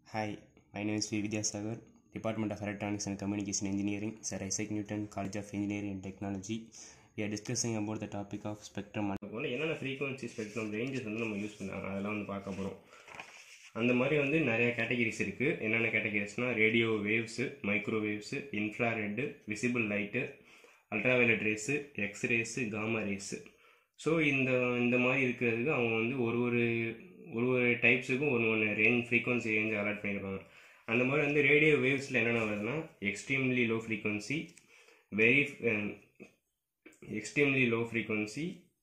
Hi, my name is V. Vidyasagar, Department of Electronics and Communication Engineering, Sir Isaac Newton College of Engineering and Technology. We are discussing about the topic of spectrum and போல என்னென்ன frequency spectrum ranges வந்து நம்ம use பண்ணாங்க அதெல்லாம் வந்து பார்க்க போகிறோம் அந்த மாதிரி வந்து நிறைய கேட்டகரிஸ் இருக்குது என்னென்ன கேட்டகரிஸ்னால் radio waves microwaves infrared visible light ultraviolet rays X rays gamma rays so இந்த இந்த மாதிரி இருக்கிறதுக்கு அவங்க வந்து ஒரு ஒரு ஒரு ஒரு டைப்ஸுக்கும் ஒன்று ஒன்று ரேஞ்ச் ஃப்ரீக்வன்சி ரேஞ்ச் அலாட் பண்ணியிருப்பாங்க அந்த மாதிரி வந்து ரேடியோ வேவ்ஸில் என்னென்ன வருதுன்னா extremely low frequency very extremely low frequency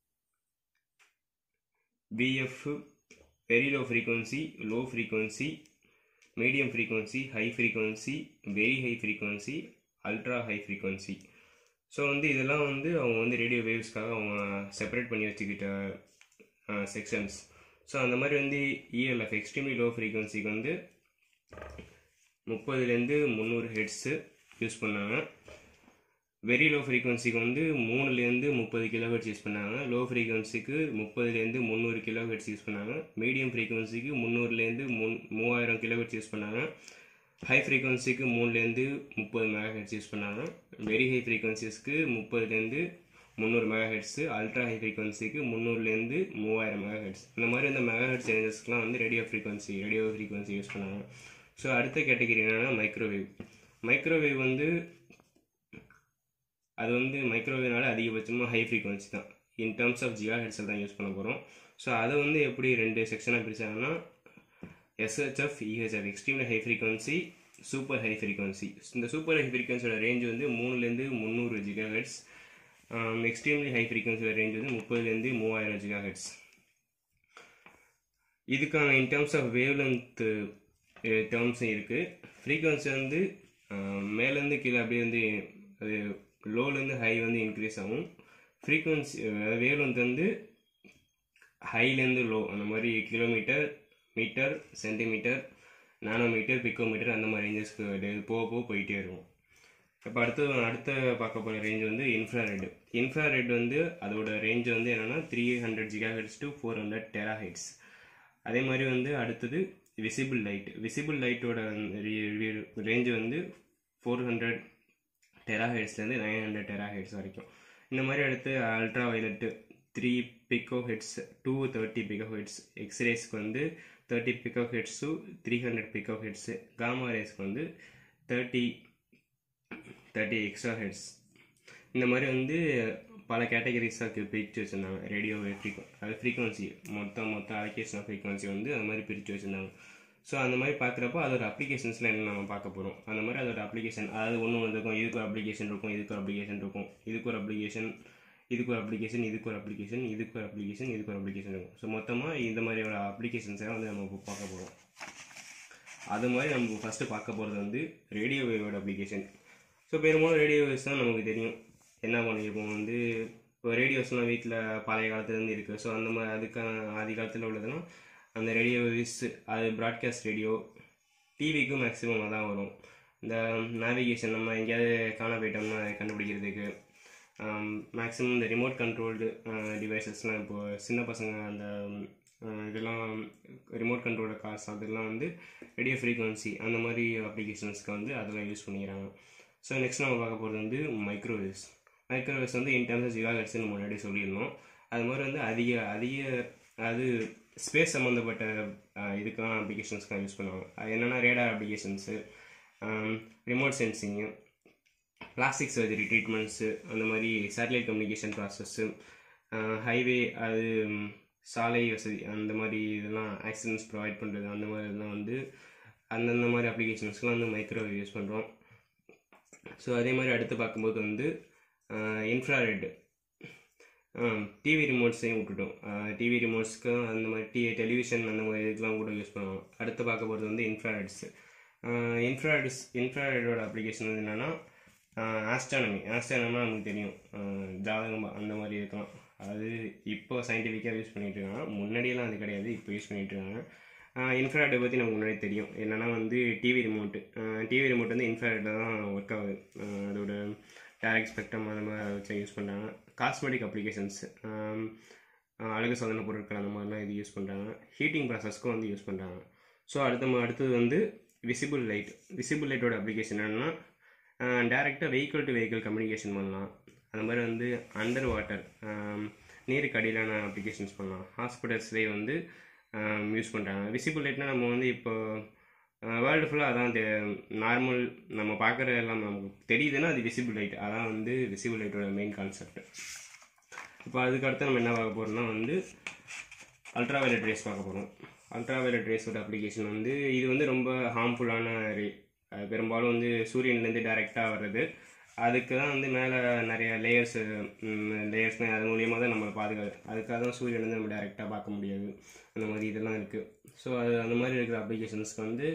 VF very low frequency, low frequency, medium frequency, high frequency, very high frequency, ultra high frequency. So வந்து இதெல்லாம் வந்து அவங்க வந்து ரேடியோ வேவ்ஸ்க்காக அவங்க செப்பரேட் பண்ணி வச்சுக்கிட்ட செக்ஷன்ஸ் ஸோ அந்த மாதிரி வந்து இஎல்எஃப் எக்ஸ்ட்ரீம்லி லோ ஃப்ரீக்வன்சிக்கு வந்து முப்பதுலேருந்து முந்நூறு ஹெட்ஸு யூஸ் பண்ணாங்க வெரி லோ ஃப்ரீக்வன்சிக்கு வந்து மூணுலேருந்து முப்பது கிலோ ஹெட்ஸ் யூஸ் பண்ணாங்க லோ ஃப்ரீக்வன்சிக்கு முப்பதுலேருந்து முந்நூறு கிலோ ஹெட்ஸ் யூஸ் பண்ணாங்க மீடியம் ஃப்ரீக்வன்சிக்கு முந்நூறுலேருந்து முன் மூவாயிரம் கிலோ ஹெட்ஸ் யூஸ் பண்ணாங்க ஹை ஃப்ரீக்வன்சிக்கு மூணுலேருந்து முப்பது மெகா ஹெட்ஸ் யூஸ் பண்ணாங்க வெரி ஹை ஃப்ரீக்வன்சிஸ்க்கு முப்பதுலேருந்து முந்நூறு மெகா ஹெட்ஸு அல்ட்ரா ஹை ஃப்ரீக்வன்சிக்கு முந்நூறுலேருந்து மூவாயிரம் மெகா ஹெட்ஸ் இந்த மாதிரி இந்த மெகா ஹெட்ஸ் ரேஞ்சஸ்க்குலாம் வந்து radio frequency radio frequency use பண்ணாங்க ஸோ அடுத்த கேட்டகரி என்னென்னா மைக்ரோவேவ் மைக்ரோவேவ் வந்து அது வந்து மைக்ரோவேவ்னால அதிகபட்சமாக ஹை ஃப்ரீக்வன்சி தான் இன் டர்ம்ஸ் ஆஃப் ஜிகா ஹெட்ஸில் தான் யூஸ் பண்ண போகிறோம் ஸோ அதை வந்து எப்படி ரெண்டு செக்ஷனாக பிரிச்சாங்கன்னா SHF EHF extremely high frequency super high frequency இந்த சூப்பர் ஹை ஃப்ரீக்வன்சியோட ரேஞ்ச் வந்து மூணுலேருந்து முந்நூறு ஜிகா ஹெட்ஸ் எக்ஸ்ட்ரீம்லி ஹை ஃப்ரீக்வன்சியோட ரேஞ்ச் வந்து முப்பதுலேருந்து மூவாயிரம் ஜிகா ஹெட்ஸ் இதுக்கான in terms of wavelength டேர்ம்ஸும் இருக்குது ஃப்ரீக்வன்சி வந்து மேலேருந்து கீழே அப்படியே வந்து அது லோலேருந்து ஹை வந்து இன்க்ரீஸ் ஆகும் ஃப்ரீக்வன்சி வேவ் லென்த் வந்து ஹைலேருந்து லோ அந்த மாதிரி kilometre metre centimetre nanometre picometre அந்த மாதிரி ரேஞ்சஸ்க்கு போக போக போயிட்டே இருக்கும் இப்போ அடுத்து அடுத்த பார்க்க போகிற ரேஞ்ச் வந்து இன்ஃப்ராரெட் இன்ஃப்ராரெட் வந்து அதோட ரேஞ்ச் வந்து என்னென்னா three hundred gigahertz to four hundred terahertz அதே மாதிரி வந்து அடுத்தது விசிபிள் லைட் விசிபிள் லைட்டோட ரேஞ்சு வந்து ஃபோர் ஹண்ட்ரட் டெரா ஹெட்ஸ்லேருந்து நைன் ஹண்ட்ரட் டெரா ஹெட்ஸ் வரைக்கும் இந்த மாதிரி அடுத்து ultraviolet three picohertz to thirty picohertz எக்ஸ்ரேஸ்க்கு வந்து thirty picohertz three hundred picohertz gamma ரேஸ்க்கு வந்து தேர்ட்டி தேர்ட்டி எக்ஸ்ட்ரா ஹெட்ஸ் இந்த மாதிரி வந்து பல கேட்டகரிஸாக பிரித்து வச்சுருந்தாங்க ரேடியோ ஃப்ரீக்வன் அது ஃப்ரீக்வன்சி மொத்தம் மொத்தம் அலோகேஷன் ஆஃப் ஃப்ரீக்வன்சி வந்து அது மாதிரி பிரித்து வச்சுருந்தாங்க ஸோ அந்த மாதிரி பார்க்குறப்போ அதோட அப்ளிகேஷன்ஸில் என்ன நம்ம பார்க்க போகிறோம் அந்த மாதிரி அதோட அப்ளிகேஷன் அதாவது ஒன்று ஒன்று இருக்கும் இதுக்கு ஒரு அப்ளிகேஷன் இருக்கும் இதுக்கு ஒரு அப்ளிகேஷன் இருக்கும் இதுக்கு ஒரு அப்ளிகேஷன் இதுக்கு ஒரு அப்ளிகேஷன் இதுக்கு ஒரு அப்ளிகேஷன் இதுக்கு ஒரு அப்ளிகேஷன் இதுக்கு ஒரு அப்ளிகேஷன் இருக்கும் ஸோ மொத்தமாக இந்த மாதிரியோட அப்ளிகேஷன்ஸை வந்து நம்ம இப்போ பார்க்க போகிறோம் அது மாதிரி நம்ம ஃபஸ்ட்டு பார்க்க போகிறது வந்து ரேடியோ வேவோட அப்ளிகேஷன் ஸோ பெரும்பாலும் ரேடியோ வேவ்ஸ் தான் நமக்கு தெரியும் என்ன பண்ணியிருப்போம் வந்து இப்போ ரேடியோஸ்லாம் வீட்டில் பழைய காலத்துலேருந்து இருக்குது ஸோ அந்த மாதிரி அதுக்கான ஆதி காலத்தில் உள்ளதுன்னா அந்த ரேடியோ வேவ்ஸ் அது ப்ராட்காஸ்ட் ரேடியோ டிவிக்கும் மேக்ஸிமம் அதான் வரும் இந்த நேவிகேஷன் நம்ம எங்கேயாவது காண போயிட்டோம்னா அதை கண்டுபிடிக்கிறதுக்கு மேக்ஸிமம் இந்த ரிமோட் கண்ட்ரோல்டு டிவைசஸ்லாம் இப்போது சின்ன பசங்க அந்த இதெல்லாம் ரிமோட் கண்ட்ரோல்டு கார்ஸ் அதெல்லாம் வந்து ரேடியோ ஃப்ரீக்வன்சி அந்த மாதிரி அப்ளிகேஷன்ஸ்க்கு வந்து அதெல்லாம் யூஸ் பண்ணிக்கிறாங்க ஸோ நெக்ஸ்ட் நம்ம பார்க்க போகிறது வந்து மைக்ரோவேவ்ஸ் மைக்ரோவேவ்ஸ் வந்து இன் டர்ம்ஸ் ஜிகா ஹெட்ஸ்னு முன்னாடி சொல்லியிருந்தோம் அது மாதிரி வந்து அதிக அதிக அது ஸ்பேஸ் சம்மந்தப்பட்ட இதுக்கான அப்ளிகேஷன்ஸ்க்காக யூஸ் பண்ணுவாங்க அது என்னென்னா radar applications remote sensing plastic surgery treatments அந்த மாதிரி சேட்டலைட் கம்யூனிகேஷன் ப்ராசஸ்ஸு ஹைவே அது சாலை வசதி அந்த மாதிரி இதெல்லாம் ஆக்சிடென்ட்ஸ் ப்ரொவைட் பண்ணுறது அந்த மாதிரி இதெல்லாம் வந்து அந்தந்த மாதிரி அப்ளிகேஷன்ஸ்லாம் வந்து மைக்ரோவேவ் யூஸ் பண்ணுறோம் ஸோ அதே மாதிரி அடுத்து பார்க்கும்போது வந்து இன்ஃப்ராரெட் டிவி ரிமோட்ஸையும் விட்டுட்டோம் டிவி ரிமோட்ஸ்க்கு அந்த மாதிரி டி டெலிவிஷன் அந்த மாதிரி இதுக்கெலாம் கூட யூஸ் பண்ணுவோம் அடுத்து பார்க்க போகிறது வந்து இன்ஃப்ராரெட்ஸ் இன்ஃப்ராரெட்ஸ் இன்ஃப்ராரெட்டோட அப்ளிகேஷன் வந்து என்னென்னா ஆஸ்ட்ரானமி ஆஸ்ட்ரானமினா நமக்கு தெரியும் ஜாதகம் அந்த மாதிரி இருக்கலாம் அது இப்போ சயின்டிஃபிக்காக யூஸ் பண்ணிகிட்டு இருக்காங்க முன்னாடியெல்லாம் அது கிடையாது இப்போ யூஸ் பண்ணிகிட்டு இருக்காங்க இன்ஃப்ராரெட்டை பற்றி நமக்கு முன்னாடி தெரியும் என்னென்னா வந்து டிவி ரிமோட்டு டிவி ரிமோட் வந்து இன்ஃப்ராரெட்டில் தான் ஒர்க் ஆகுது அதோட டேரக்ட் ஸ்பெக்ட்ரம் அந்த மாதிரி வச்சு யூஸ் பண்ணுறாங்க காஸ்மெட்டிக் அப்ளிகேஷன்ஸ் அழகு சாதன பொருட்கள் அந்த மாதிரிலாம் இது யூஸ் பண்ணுறாங்க ஹீட்டிங் ப்ராசஸ்க்கும் வந்து யூஸ் பண்ணுறாங்க ஸோ அடுத்த அடுத்தது வந்து விசிபிள் லைட் விசிபிள் லைட்டோட அப்ளிகேஷன் என்னென்னா டேரெக்டாக வெஹிக்கிள் டு வெஹிக்கிள் கம்யூனிகேஷன் பண்ணலாம் அந்த மாதிரி வந்து அண்டர் வாட்டர் நீருக்கு அடியிலான அப்ளிகேஷன்ஸ் பண்ணலாம் ஹாஸ்பிட்டல்ஸ்லேயே வந்து யூஸ் பண்ணுறாங்க விசிபிள் லைட்னா நம்ம வந்து இப்போ வேர்ல்டு ஃபுல்லாக அதான் நார்மல் நம்ம பார்க்குற எல்லாம் நமக்கு தெரியுதுன்னா அது விசிபிள் லைட் அதான் வந்து விசிபிள் லைட்டோட மெயின் கான்செப்ட் இப்போ அதுக்கு அடுத்து நம்ம என்ன பார்க்க போகிறோம்னா வந்து அல்ட்ரா வயலட் ரேஸ் பார்க்க போகிறோம் அல்ட்ரா வயலட் ரேஸோட அப்ளிகேஷன் வந்து இது வந்து ரொம்ப ஹார்ம்ஃபுல்லான ரே அது பெரும்பாலும் வந்து சூரியன்லேருந்து டைரெக்டாக வர்றது அதுக்கு தான் வந்து மேலே நிறைய லேயர்ஸ் லேயர்ஸ்னால் அது மூலியமாக தான் நம்மளை பாதுகாது அதுக்காக தான் சூரியன்லேருந்து நம்ம டைரெக்டாக பார்க்க முடியாது அந்த மாதிரி இதெல்லாம் இருக்குது ஸோ அது அந்த மாதிரி இருக்கிற அப்ளிகேஷன்ஸ்க்கு வந்து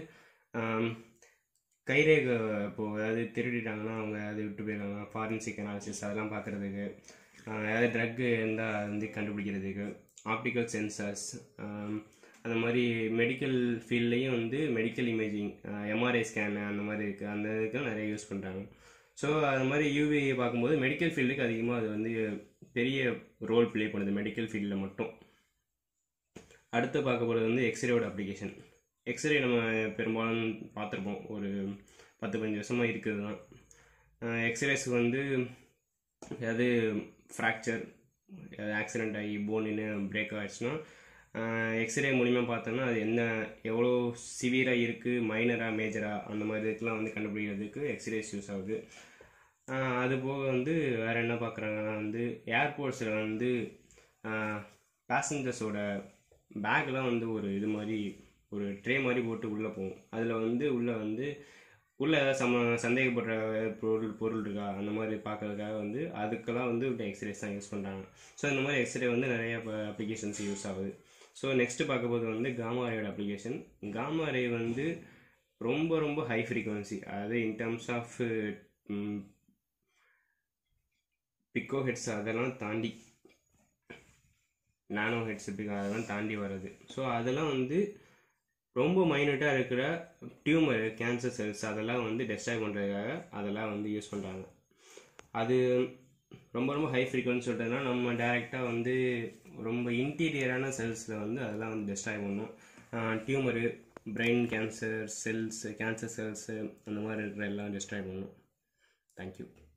கைரேகை இப்போது அதாவது திருடிட்டாங்கன்னா அவங்க அதை விட்டு போயிடுவாங்க ஃபாரன்சிக் அனாலிசிஸ் அதெல்லாம் பார்க்குறதுக்கு ஏதாவது ட்ரக்கு இருந்தால் அது வந்து கண்டுபிடிக்கிறதுக்கு ஆப்டிக்கல் சென்சார்ஸ் அந்த மாதிரி மெடிக்கல் ஃபீல்ட்லேயும் வந்து மெடிக்கல் இமேஜிங் எம்ஆர்ஐ ஸ்கேனு அந்த மாதிரி இருக்குது அந்த இதுக்கு நிறைய யூஸ் பண்ணுறாங்க ஸோ அது மாதிரி யூவி பார்க்கும்போது மெடிக்கல் ஃபீல்டுக்கு அதிகமாக அது வந்து பெரிய ரோல் ப்ளே பண்ணுது மெடிக்கல் ஃபீல்டில் மட்டும் அடுத்து பார்க்க போகிறது வந்து எக்ஸ்ரேவோட அப்ளிகேஷன் எக்ஸ்ரே நம்ம பெரும்பாலும் பார்த்துருப்போம் ஒரு பத்து பதினஞ்சு வருஷமாக இருக்குது தான் எக்ஸ்ரேஸ்க்கு வந்து ஏதாவது ஃப்ராக்சர் ஏதாவது ஆக்சிடெண்ட் ஆகி போனின்னு பிரேக் ஆகிடுச்சுன்னா எக்ஸ்ரே மூலிமா பார்த்தோன்னா அது என்ன எவ்வளோ சிவியராக இருக்குது மைனராக மேஜராக அந்த மாதிரி இதுக்கெலாம் வந்து கண்டுபிடிக்கிறதுக்கு எக்ஸ்ரேஸ் யூஸ் ஆகுது அது போக வந்து வேறு என்ன பார்க்குறாங்கன்னா வந்து ஏர்போர்ட்ஸில் வந்து பேசஞ்சர்ஸோட பேக்லாம் வந்து ஒரு இது மாதிரி ஒரு ட்ரே மாதிரி போட்டு உள்ளே போகும் அதில் வந்து உள்ளே வந்து உள்ளே ஏதாவது சம சந்தேகப்படுற பொருள் பொருள் இருக்கா அந்த மாதிரி பார்க்கறதுக்காக வந்து அதுக்கெல்லாம் வந்து எக்ஸ்ரேஸ் தான் யூஸ் பண்ணுறாங்க ஸோ இந்த மாதிரி எக்ஸ்ரே வந்து நிறைய அப்ளிகேஷன்ஸ் யூஸ் ஆகுது ஸோ நெக்ஸ்ட்டு பார்க்க போது வந்து காமா ரேயோட அப்ளிகேஷன் காமா ரே வந்து ரொம்ப ரொம்ப ஹை ஃப்ரீக்குவன்சி அதாவது in terms of picohertz அதெல்லாம் தாண்டி நானோ ஹெட்ஸ் அதெல்லாம் தாண்டி வர்றது ஸோ அதெல்லாம் வந்து ரொம்ப மைனூட்டாக இருக்கிற டியூமர் கேன்சர் செல்ஸ் அதெல்லாம் வந்து டெஸ்ட்ராய் பண்ணுறதுக்காக அதெல்லாம் வந்து யூஸ் பண்ணுறாங்க அது ரொம்ப ரொம்ப ஹை ஃப்ரீக்வன்சி சொல்கிறதுனா நம்ம டேரெக்டாக வந்து ரொம்ப இன்டீரியரான செல்ஸில் வந்து அதெல்லாம் வந்து டெஸ்ட்ராய் பண்ணும் tumour brain cancer cells cancer cells அந்த மாதிரி இருக்கிற எல்லாம் டெஸ்ட்ராய் பண்ணும் தேங்க்யூ